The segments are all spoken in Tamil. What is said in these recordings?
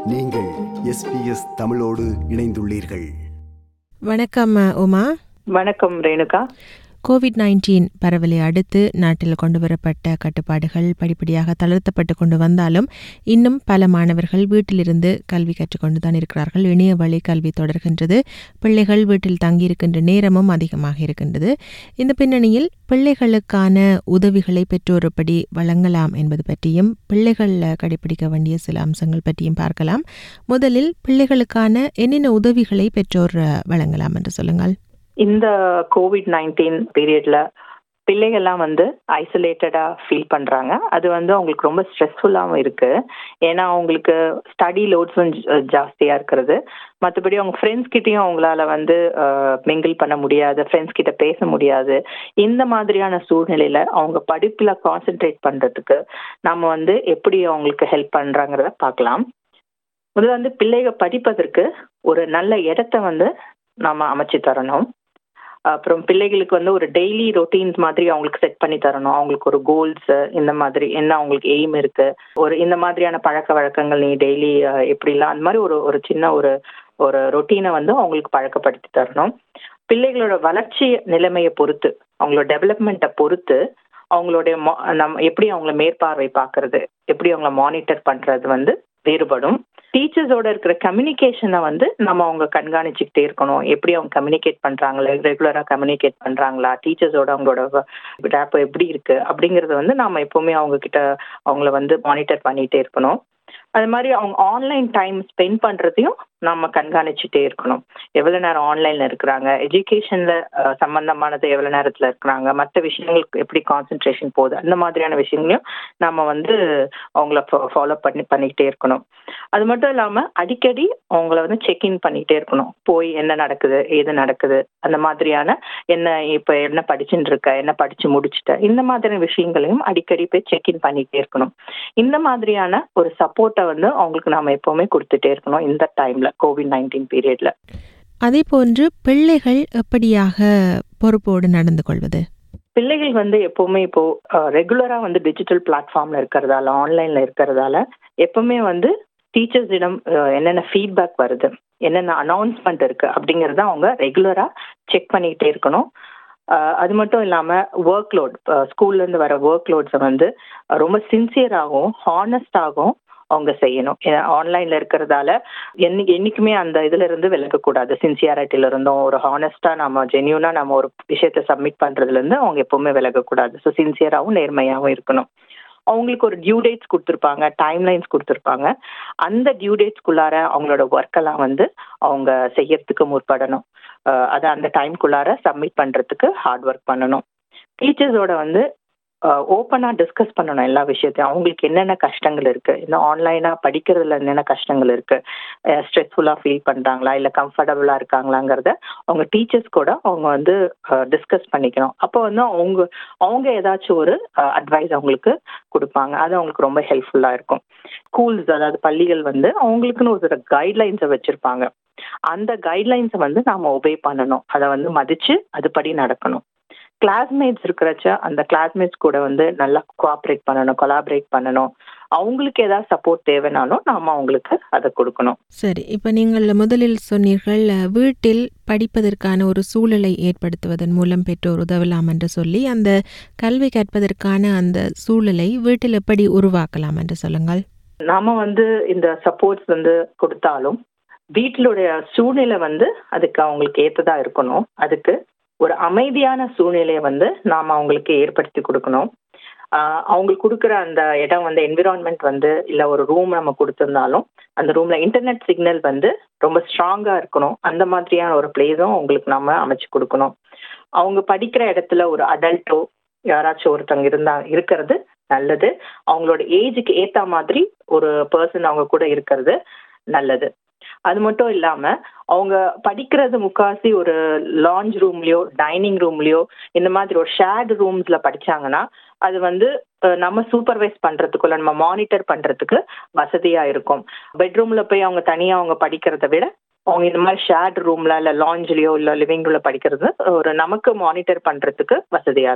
நீங்கள் எஸ்பிஎஸ் தமிழோடு இணைந்துள்ளீர்கள் வணக்கம் உமா வணக்கம் ரேணுகா கோவிட் நைன்டீன் பரவலை அடுத்து நாட்டில் கொண்டுவரப்பட்ட கட்டுப்பாடுகள் படிப்படியாக தளர்த்தப்பட்டு கொண்டு வந்தாலும் இன்னும் பல மாணவர்கள் வீட்டிலிருந்து கல்வி கற்றுக்கொண்டு தான் இருக்கிறார்கள் இணைய வழி கல்வி தொடர்கின்றது பிள்ளைகள் வீட்டில் தங்கியிருக்கின்ற நேரமும் அதிகமாக இருக்கின்றது இந்த பின்னணியில் பிள்ளைகளுக்கான உதவிகளை பெற்றோர் எப்படி வழங்கலாம் என்பது பற்றியும் பிள்ளைகள் கடைபிடிக்க வேண்டிய சில அம்சங்கள் பற்றியும் பார்க்கலாம் முதலில் பிள்ளைகளுக்கான என்னென்ன உதவிகளை பெற்றோர் வழங்கலாம் என்று சொல்லுங்கள் இந்த கோவிட் நைன்டீன் பீரியட்ல பிள்ளைகள்லாம் வந்து ஐசோலேட்டடா ஃபீல் பண்றாங்க அது வந்து அவங்களுக்கு ரொம்ப ஸ்ட்ரெஸ்ஃபுல்லாகவும் இருக்கு ஏன்னா அவங்களுக்கு ஸ்டடி லோட்ஸும் ஜாஸ்தியா இருக்கிறது மற்றபடி அவங்க ஃப்ரெண்ட்ஸ் கிட்டயும் அவங்களால வந்து மிங்கிள் பண்ண முடியாது ஃப்ரெண்ட்ஸ் கிட்ட பேச முடியாது இந்த மாதிரியான சூழ்நிலையில அவங்க படிப்புல கான்சென்ட்ரேட் பண்றதுக்கு நம்ம வந்து எப்படி அவங்களுக்கு ஹெல்ப் பண்றாங்கிறத பார்க்கலாம் முதல்ல வந்து பிள்ளைகள் படிப்பதற்கு ஒரு நல்ல இடத்த வந்து நாம அமைச்சு தரணும் அப்புறம் பிள்ளைகளுக்கு வந்து ஒரு டெய்லி ரொட்டீன்ஸ் மாதிரி அவங்களுக்கு செட் பண்ணி தரணும் அவங்களுக்கு ஒரு கோல்ஸ் இந்த மாதிரி என்ன அவங்களுக்கு எய்ம் இருக்கு ஒரு இந்த மாதிரியான பழக்க வழக்கங்கள் நீ டெய்லி எப்படிலாம் அந்த மாதிரி ஒரு ஒரு சின்ன ஒரு ஒரு ரொட்டீனை வந்து அவங்களுக்கு பழக்கப்படுத்தி தரணும் பிள்ளைகளோட வளர்ச்சி நிலைமையை பொறுத்து அவங்களோட டெவலப்மெண்ட்டை பொறுத்து அவங்களுடைய நம் எப்படி அவங்கள மேற்பார்வை பார்க்கறது எப்படி அவங்கள மானிட்டர் பண்றது வந்து வேறுபடும் டீச்சர்ஸோட இருக்கிற கம்யூனிகேஷனை வந்து நம்ம அவங்க கண்காணிச்சுக்கிட்டே இருக்கணும் எப்படி அவங்க கம்யூனிகேட் பண்றாங்களா ரெகுலரா கம்யூனிகேட் பண்றாங்களா டீச்சர்ஸோட அவங்களோட ரேப் எப்படி இருக்கு அப்படிங்கறத வந்து நாம எப்பவுமே அவங்க கிட்ட அவங்கள வந்து மானிட்டர் பண்ணிட்டே இருக்கணும் அது மாதிரி அவங்க ஆன்லைன் டைம் ஸ்பெண்ட் பண்றதையும் நம்ம கண்காணிச்சுட்டே இருக்கணும் எவ்வளவு நேரம் ஆன்லைன்ல இருக்கிறாங்க எஜுகேஷன்ல சம்பந்தமானது எவ்வளவு நேரத்துல இருக்கிறாங்க மற்ற விஷயங்களுக்கு எப்படி கான்சென்ட்ரேஷன் போகுது அந்த மாதிரியான விஷயங்களையும் நம்ம வந்து அவங்கள ஃபாலோ பண்ணி பண்ணிக்கிட்டே இருக்கணும் அது மட்டும் இல்லாம அடிக்கடி அவங்கள வந்து செக் இன் பண்ணிட்டே இருக்கணும் போய் என்ன நடக்குது ஏது நடக்குது அந்த மாதிரியான என்ன இப்ப என்ன படிச்சுட்டு இருக்க என்ன படிச்சு முடிச்சுட்ட இந்த மாதிரியான விஷயங்களையும் அடிக்கடி போய் செக் இன் பண்ணிட்டே இருக்கணும் இந்த மாதிரியான ஒரு சப்போர்ட்டை வந்து அவங்களுக்கு நாம எப்பவுமே கொடுத்துட்டே இருக்கணும் இந்த டைம்ல கோவிட் நைன்டீன் பீரியட்ல அதே போன்று பிள்ளைகள் எப்படியாக பொறுப்போடு நடந்து கொள்வது பிள்ளைகள் வந்து எப்பவுமே இப்போ ரெகுலரா வந்து டிஜிட்டல் பிளாட்ஃபார்ம்ல இருக்கிறதால ஆன்லைன்ல இருக்கிறதால எப்பவுமே வந்து டீச்சர்ஸிடம் என்னென்ன ஃபீட்பேக் வருது என்னென்ன அனௌன்ஸ்மெண்ட் இருக்கு அப்படிங்கறத அவங்க ரெகுலரா செக் பண்ணிக்கிட்டே இருக்கணும் அது மட்டும் இல்லாம ஒர்க் லோட் ஸ்கூல்ல இருந்து வர ஒர்க் லோட்ஸை வந்து ரொம்ப சின்சியராகவும் ஹானஸ்டாகவும் அவங்க செய்யணும் ஆன்லைன்ல இருக்கிறதால என்னைக்கு என்னைக்குமே அந்த இதுல இருந்து விலகக்கூடாது சின்சியாரிட்டில இருந்தும் ஒரு ஹானஸ்டா நம்ம ஜென்யூனா நம்ம ஒரு விஷயத்த சப்மிட் பண்றதுல இருந்து அவங்க எப்பவுமே விலகக்கூடாது ஸோ சின்சியராகவும் நேர்மையாகவும் இருக்கணும் அவங்களுக்கு ஒரு டியூ டேட்ஸ் கொடுத்துருப்பாங்க டைம் லைன்ஸ் கொடுத்துருப்பாங்க அந்த டியூ டேட்ஸ்க்குள்ளார அவங்களோட ஒர்க்கெல்லாம் வந்து அவங்க செய்யறதுக்கு முற்படணும் அதை அந்த டைம்குள்ளார சப்மிட் பண்றதுக்கு ஹார்ட் ஒர்க் பண்ணணும் டீச்சர்ஸோட வந்து ஓப்பனா டிஸ்கஸ் பண்ணணும் எல்லா விஷயத்தையும் அவங்களுக்கு என்னென்ன கஷ்டங்கள் இருக்கு இந்த ஆன்லைனா படிக்கிறதுல என்னென்ன கஷ்டங்கள் இருக்கு ஸ்ட்ரெஸ்ஃபுல்லா ஃபீல் பண்றாங்களா இல்ல கம்ஃபர்டபுளா இருக்காங்களாங்கிறத அவங்க டீச்சர்ஸ் கூட அவங்க வந்து டிஸ்கஸ் பண்ணிக்கணும் அப்போ வந்து அவங்க அவங்க ஏதாச்சும் ஒரு அட்வைஸ் அவங்களுக்கு கொடுப்பாங்க அது அவங்களுக்கு ரொம்ப ஹெல்ப்ஃபுல்லா இருக்கும் ஸ்கூல்ஸ் அதாவது பள்ளிகள் வந்து அவங்களுக்குன்னு ஒரு கைட்லைன்ஸை வச்சிருப்பாங்க அந்த கைட்லைன்ஸை வந்து நாம ஒபே பண்ணணும் அதை வந்து மதிச்சு அதுபடி நடக்கணும் கிளாஸ்மேட்ஸ் இருக்கிறச்ச அந்த கிளாஸ்மேட்ஸ் கூட வந்து நல்லா கோஆப்ரேட் பண்ணணும் கொலாபரேட் பண்ணணும் அவங்களுக்கு ஏதாவது சப்போர்ட் தேவைனாலும் நாம அவங்களுக்கு அதை கொடுக்கணும் சரி இப்போ நீங்கள் முதலில் சொன்னீர்கள் வீட்டில் படிப்பதற்கான ஒரு சூழலை ஏற்படுத்துவதன் மூலம் பெற்றோர் உதவலாம் என்று சொல்லி அந்த கல்வி கற்பதற்கான அந்த சூழலை வீட்டில் எப்படி உருவாக்கலாம் என்று சொல்லுங்கள் நாம வந்து இந்த சப்போர்ட்ஸ் வந்து கொடுத்தாலும் வீட்டிலுடைய சூழ்நிலை வந்து அதுக்கு அவங்களுக்கு ஏற்றதா இருக்கணும் அதுக்கு ஒரு அமைதியான சூழ்நிலையை வந்து நாம அவங்களுக்கு ஏற்படுத்தி கொடுக்கணும் அவங்களுக்கு கொடுக்குற அந்த இடம் வந்து என்விரான்மெண்ட் வந்து இல்ல ஒரு ரூம் நம்ம கொடுத்துருந்தாலும் அந்த ரூம்ல இன்டர்நெட் சிக்னல் வந்து ரொம்ப ஸ்ட்ராங்கா இருக்கணும் அந்த மாதிரியான ஒரு பிளேஸும் அவங்களுக்கு நம்ம அமைச்சு கொடுக்கணும் அவங்க படிக்கிற இடத்துல ஒரு அடல்ட்டோ யாராச்சும் ஒருத்தவங்க இருந்தா இருக்கிறது நல்லது அவங்களோட ஏஜுக்கு ஏத்த மாதிரி ஒரு பர்சன் அவங்க கூட இருக்கிறது நல்லது அது மட்டும் இல்லாம அவங்க படிக்கிறது முக்காசி ஒரு லாஞ்ச் ரூம்லயோ டைனிங் ரூம்லயோ இந்த மாதிரி ஒரு ஷேர்டு ரூம்ஸ்ல படிச்சாங்கன்னா அது வந்து நம்ம சூப்பர்வைஸ் பண்றதுக்குள்ள நம்ம மானிட்டர் பண்றதுக்கு வசதியா இருக்கும் பெட்ரூம்ல போய் அவங்க தனியா அவங்க படிக்கிறத விட அவங்க இந்த மாதிரி ஷேர்ட் ரூம்ல இல்ல லாஞ்ச்லயோ இல்ல லிவிங் ரூம்ல படிக்கிறது ஒரு நமக்கு மானிட்டர் பண்றதுக்கு வசதியா இருக்கும்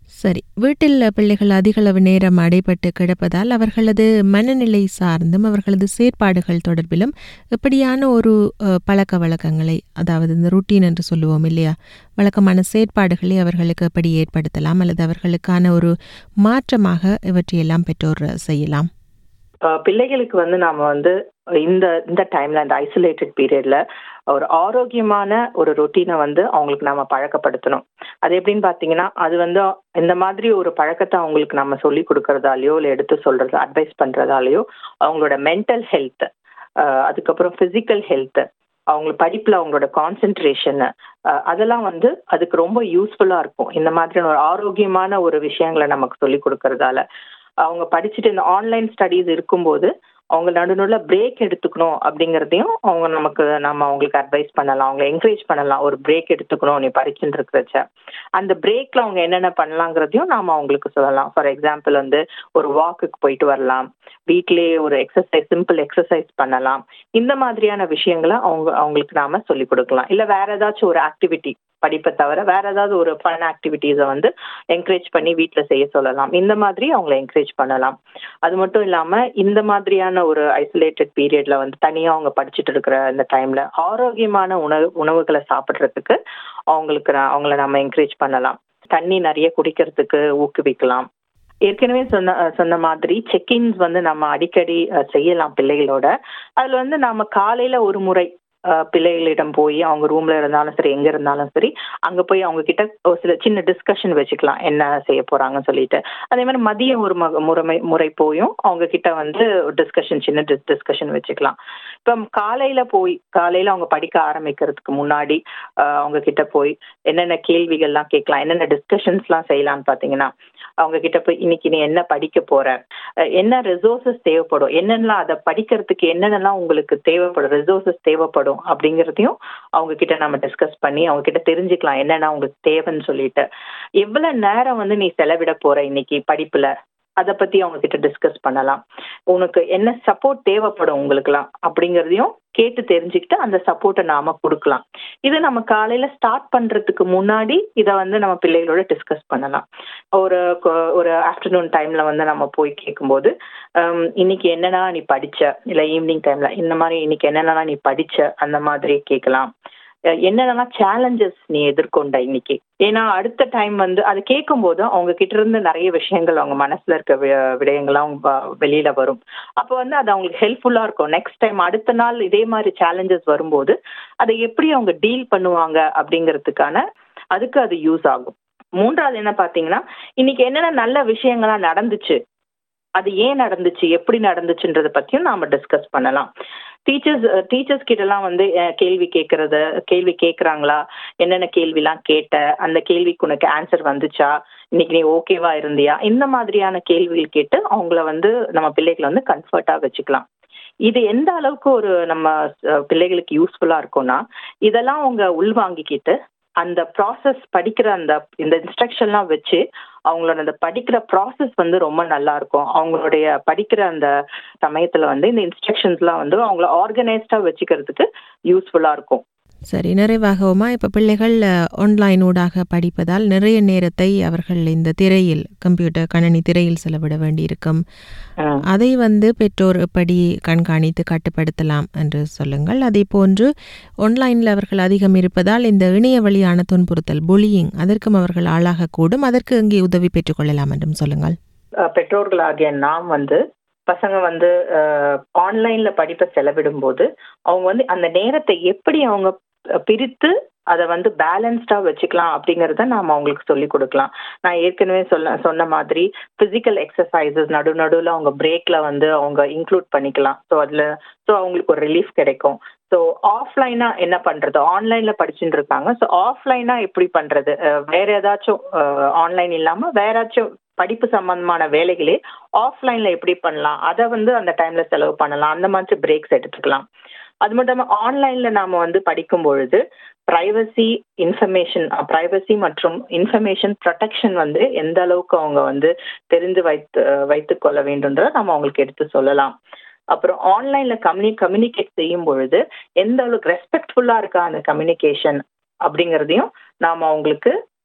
சரி வீட்டில் பிள்ளைகள் அதிகளவு நேரம் அடைபட்டு கிடப்பதால் அவர்களது மனநிலை சார்ந்தும் அவர்களது செயற்பாடுகள் தொடர்பிலும் எப்படியான ஒரு அஹ், பழக்க வழக்கங்களை அதாவது இந்த ருட்டீன் என்று சொல்லுவோம் இல்லையா வழக்கமான செயற்பாடுகளை அவர்களுக்கு எப்படி ஏற்படுத்தலாம் அல்லது அவர்களுக்கான ஒரு மாற்றமாக இவற்றையெல்லாம் பெற்றோர் செய்யலாம் அஹ் பிள்ளைகளுக்கு வந்து நாம வந்து இந்த இந்த டைம்ல இந்த ஐசோலேட்டட் பீரியட்ல ஒரு ஆரோக்கியமான ஒரு ரொட்டீனை வந்து அவங்களுக்கு நாம பழக்கப்படுத்தணும் அது எப்படின்னு பாத்தீங்கன்னா அது வந்து இந்த மாதிரி ஒரு பழக்கத்தை அவங்களுக்கு நம்ம சொல்லி கொடுக்கறதாலயோ இல்லை எடுத்து சொல்றது அட்வைஸ் பண்றதாலயோ அவங்களோட மென்டல் ஹெல்த் அதுக்கப்புறம் பிசிக்கல் ஹெல்த் அவங்க படிப்புல அவங்களோட கான்சென்ட்ரேஷன் அதெல்லாம் வந்து அதுக்கு ரொம்ப யூஸ்ஃபுல்லா இருக்கும் இந்த மாதிரியான ஒரு ஆரோக்கியமான ஒரு விஷயங்களை நமக்கு சொல்லி கொடுக்கறதால அவங்க படிச்சுட்டு இந்த ஆன்லைன் ஸ்டடீஸ் இருக்கும்போது அவங்க நடுநடுல பிரேக் எடுத்துக்கணும் அப்படிங்கறதையும் அவங்க நமக்கு நம்ம அவங்களுக்கு அட்வைஸ் பண்ணலாம் அவங்களை என்கரேஜ் பண்ணலாம் ஒரு பிரேக் எடுத்துக்கணும் நீ படிச்சுட்டு இருக்கிறச்ச அந்த பிரேக்ல அவங்க என்னென்ன பண்ணலாங்கிறதையும் நாம அவங்களுக்கு சொல்லலாம் ஃபார் எக்ஸாம்பிள் வந்து ஒரு வாக்குக்கு போயிட்டு வரலாம் வீட்லயே ஒரு எக்ஸசைஸ் சிம்பிள் எக்ஸசைஸ் பண்ணலாம் இந்த மாதிரியான விஷயங்களை அவங்க அவங்களுக்கு நாம சொல்லி கொடுக்கலாம் இல்ல வேற ஏதாச்சும் ஒரு ஆக்டிவிட்டி படிப்பை தவிர வேற ஏதாவது ஒரு ஃபன் ஆக்டிவிட்டீஸை வந்து என்கரேஜ் பண்ணி வீட்டில் செய்ய சொல்லலாம் இந்த மாதிரி அவங்கள என்கரேஜ் பண்ணலாம் அது மட்டும் இல்லாம இந்த மாதிரியான ஒரு ஐசோலேட்டட் பீரியட்ல வந்து தனியா அவங்க படிச்சுட்டு இருக்கிற இந்த டைம்ல ஆரோக்கியமான உணவு உணவுகளை சாப்பிட்றதுக்கு அவங்களுக்கு நா- அவங்கள நம்ம என்கரேஜ் பண்ணலாம் தண்ணி நிறைய குடிக்கிறதுக்கு ஊக்குவிக்கலாம் ஏற்கனவே சொன்ன சொன்ன மாதிரி செக்இன்ஸ் வந்து நம்ம அடிக்கடி அஹ், செய்யலாம் பிள்ளைகளோட அதுல வந்து நாம காலையில ஒரு முறை அஹ், பிள்ளைகளிடம் போய் அவங்க ரூம்ல இருந்தாலும் சரி எங்க இருந்தாலும் சரி அங்க போய் அவங்க கிட்ட ஒரு சில சின்ன டிஸ்கஷன் வச்சுக்கலாம் என்ன செய்ய போறாங்கன்னு சொல்லிட்டு அதே மாதிரி மதியம் ஒரு மக- முறைமை முறை போயும் அவங்க கிட்ட வந்து டிஸ்கஷன் சின்ன டிஸ்கஷன் வச்சுக்கலாம் இப்போ காலையில போய் காலையில அவங்க படிக்க ஆரம்பிக்கிறதுக்கு முன்னாடி அஹ், அவங்க கிட்ட போய் என்னென்ன கேள்விகள்லாம் கேட்கலாம் என்னென்ன டிஸ்கஷன்ஸ்லாம் செய்யலாம்னு பாத்தீங்கன்னா அவங்க கிட்ட போய் இன்னைக்கு நீ என்ன படிக்க போற அஹ், என்ன ரிசோர்சஸ் தேவைப்படும் என்னென்னலாம் அதை படிக்கிறதுக்கு என்னென்னலாம் உங்களுக்கு தேவைப்படும் ரிசோர்சஸ் தேவைப்படும் அப்படிங்கிறதையும் அவங்க கிட்ட நம்ம டிஸ்கஸ் பண்ணி அவங்க கிட்ட தெரிஞ்சுக்கலாம் என்னென்ன உங்களுக்கு தேவைன்னு சொல்லிட்டு எவ்வளவு நேரம் வந்து நீ செலவிட போற இன்னைக்கு படிப்புல அதை பத்தி அவங்க கிட்ட டிஸ்கஸ் பண்ணலாம் உனக்கு என்ன சப்போர்ட் தேவைப்படும் உங்களுக்குலாம் அப்படிங்கறதையும் கேட்டு தெரிஞ்சுக்கிட்டு அந்த சப்போர்ட்டை நாம கொடுக்கலாம் இது நம்ம காலையில ஸ்டார்ட் பண்றதுக்கு முன்னாடி இதை வந்து நம்ம பிள்ளைகளோட டிஸ்கஸ் பண்ணலாம் ஒரு கொ- ஒரு ஆஃப்டர்நூன் டைம்ல வந்து நம்ம போய் கேட்கும்போது ஹம், இன்னைக்கு என்னென்ன நீ படிச்ச இல்ல ஈவினிங் டைம்ல இந்த மாதிரி இன்னைக்கு என்னென்ன நீ படிச்ச அந்த மாதிரி கேட்கலாம் அஹ் என்னென்னலாம் சேலஞ்சஸ் நீ எதிர்கொண்ட இன்னைக்கு ஏன்னா அடுத்த டைம் வந்து அது கேட்கும்போது அவங்க கிட்ட இருந்து நிறைய விஷயங்கள் அவங்க மனசுல இருக்க வி- விடயங்கள்லாம் வ- வெளியில வரும் அப்போ வந்து அது அவங்களுக்கு ஹெல்ப்ஃபுல்லா இருக்கும் நெக்ஸ்ட் டைம் அடுத்த நாள் இதே மாதிரி சேலஞ்சஸ் வரும்போது அதை எப்படி அவங்க டீல் பண்ணுவாங்க அப்படிங்கிறதுக்கான அதுக்கு அது யூஸ் ஆகும் மூன்றாவது என்ன பாத்தீங்கன்னா இன்னைக்கு என்னென்ன நல்ல விஷயங்கள்லாம் நடந்துச்சு அது ஏன் நடந்துச்சு எப்படி நடந்துச்சுன்றத பத்தியும் நாம டிஸ்கஸ் பண்ணலாம் டீச்சர்ஸ் டீச்சர்ஸ் கிட்டலாம் வந்து அஹ், கேள்வி கேட்கறது கேள்வி கேட்குறாங்களா என்னென்ன கேள்விலாம் கேட்ட அந்த கேள்விக்கு உனக்கு ஆன்சர் வந்துச்சா இன்னைக்கு நீ ஓகேவா இருந்தியா இந்த மாதிரியான கேள்விகள் கேட்டு அவங்கள வந்து நம்ம பிள்ளைகளை வந்து கம்ஃபர்ட்டா வச்சுக்கலாம் இது எந்த அளவுக்கு ஒரு நம்ம அஹ், பிள்ளைகளுக்கு யூஸ்ஃபுல்லா இருக்கும்னா இதெல்லாம் அவங்க உள்வாங்கிக்கிட்டு அந்த ப்ராசஸ் படிக்கிற அந்த இந்த இன்ஸ்ட்ரக்ஷன்லாம் வச்சு அவங்களோட அந்த படிக்கிற ப்ராசஸ் வந்து ரொம்ப நல்லா இருக்கும் அவங்களுடைய படிக்கிற அந்த சமயத்துல வந்து இந்த இன்ஸ்ட்ரக்ஷன்ஸ்லாம் வந்து அவங்கள ஆர்கனைஸ்டா வச்சுக்கிறதுக்கு யூஸ்ஃபுல்லா இருக்கும் சரி நிறைவாகவுமா இப்போ பிள்ளைகள் ஆன்லைன் ஊடாக படிப்பதால் நிறைய நேரத்தை அவர்கள் இந்த திரையில் கம்ப்யூட்டர் கணனி திரையில் செலவிட வேண்டியிருக்கும் ம். அதை வந்து பெற்றோர் எப்படி கண்காணித்து கட்டுப்படுத்தலாம் என்று சொல்லுங்கள் அதே போன்று ஆன்லைனில் அவர்கள் அதிகம் இருப்பதால் இந்த இணைய வழியான துன்புறுத்தல் புலியிங் அதற்கும் அவர்கள் ஆளாகக்கூடும் அதற்கு இங்கே உதவி பெற்றுக்கொள்ளலாம் என்றும் சொல்லுங்கள் அஹ் பெற்றோர்களாகிய நாம் வந்து பசங்க வந்து ஆன்லைன்ல படிப்பை செலவிடும் போது அவங்க வந்து அந்த நேரத்தை எப்படி அவங்க அஹ், பிரித்து அதை வந்து பேலன்ஸ்டா வச்சுக்கலாம் அப்படிங்கறத நாம அவங்களுக்கு சொல்லி கொடுக்கலாம் நான் ஏற்கனவே சொல்ல சொன்ன மாதிரி பிசிக்கல் எக்ஸசைசஸ் நடு நடுவில் அவங்க பிரேக்ல வந்து அவங்க இன்க்ளூட் பண்ணிக்கலாம் ஸோ அதுல ஸோ அவங்களுக்கு ஒரு ரிலீஃப் கிடைக்கும் ஸோ ஆஃப்லைனா என்ன பண்றது ஆன்லைன்ல படிச்சுட்டு இருக்காங்க ஸோ ஆஃப்லைனா எப்படி பண்றது அஹ், வேற ஏதாச்சும் ஆன்லைன் இல்லாம வேற ஏதாச்சும் படிப்பு சம்பந்தமான வேலைகளே ஆஃப்லைன்ல எப்படி பண்ணலாம் அதை வந்து அந்த டைம்ல செலவு பண்ணலாம் அந்த மாதிரி பிரேக்ஸ் எடுத்துக்கலாம் அது மட்டும் இல்லாமல் ஆன்லைன்ல நாம வந்து படிக்கும் பொழுது பிரைவசி இன்ஃபர்மேஷன் பிரைவசி மற்றும் இன்ஃபர்மேஷன் ப்ரொடெக்ஷன் வந்து எந்த அளவுக்கு அவங்க வந்து தெரிந்து வைத்து வைத்துக் கொள்ள வேண்டும்ன்றத நம்ம அவங்களுக்கு எடுத்து சொல்லலாம் அப்புறம் ஆன்லைன்ல கம்யூனி கம்யூனிகேட் செய்யும் பொழுது எந்த அளவுக்கு ரெஸ்பெக்ட்ஃபுல்லா இருக்கா அந்த கம்யூனிகேஷன் அப்படிங்கிறதையும் நாம அவங்களுக்கு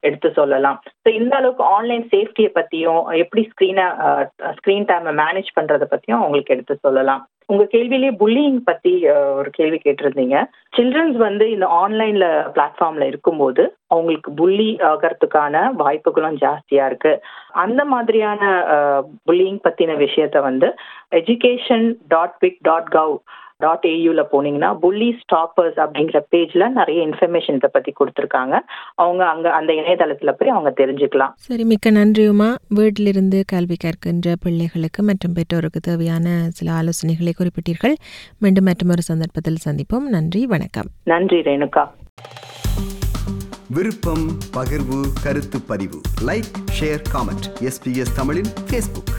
எடுத்து சொல்லலாம் ஸோ இந்த அளவுக்கு ஆன்லைன் சேஃப்டியை பத்தியும் எப்படி ஸ்க்ரீனை ஸ்க்ரீன் டைமை மேனேஜ் பண்றதை பத்தியும் அவங்களுக்கு எடுத்து சொல்லலாம் உங்க கேள்வியிலேயே புல்லிங் பத்தி அஹ், ஒரு கேள்வி கேட்டிருந்தீங்க சில்ட்ரன்ஸ் வந்து இந்த ஆன்லைன்ல பிளாட்ஃபார்ம்ல இருக்கும்போது அவங்களுக்கு புள்ளி ஆகிறதுக்கான வாய்ப்புகளும் ஜாஸ்தியா இருக்கு அந்த மாதிரியான புல்லிங் பத்தின விஷயத்த வந்து எஜுகேஷன் டாட் பிக் டாட் கவ் டாட் ஏயூல போனீங்கன்னா புள்ளி ஸ்டாப்பர்ஸ் அப்படிங்கிற பேஜ்ல நிறைய இன்ஃபர்மேஷன் இதை பத்தி கொடுத்துருக்காங்க அவங்க அங்க அந்த இணையதளத்துல போய் அவங்க தெரிஞ்சுக்கலாம் சரி மிக்க நன்றியுமா வீட்டிலிருந்து கல்வி கற்கின்ற பிள்ளைகளுக்கு மற்றும் பெற்றோருக்கு தேவையான சில ஆலோசனைகளை குறிப்பிட்டீர்கள் மீண்டும் மற்றொரு சந்தர்ப்பத்தில் சந்திப்போம் நன்றி வணக்கம் நன்றி ரேணுகா விருப்பம் பகிர்வு கருத்து பதிவு லைக் ஷேர் காமெண்ட் எஸ்பிஎஸ் தமிழின் ஃபேஸ்புக்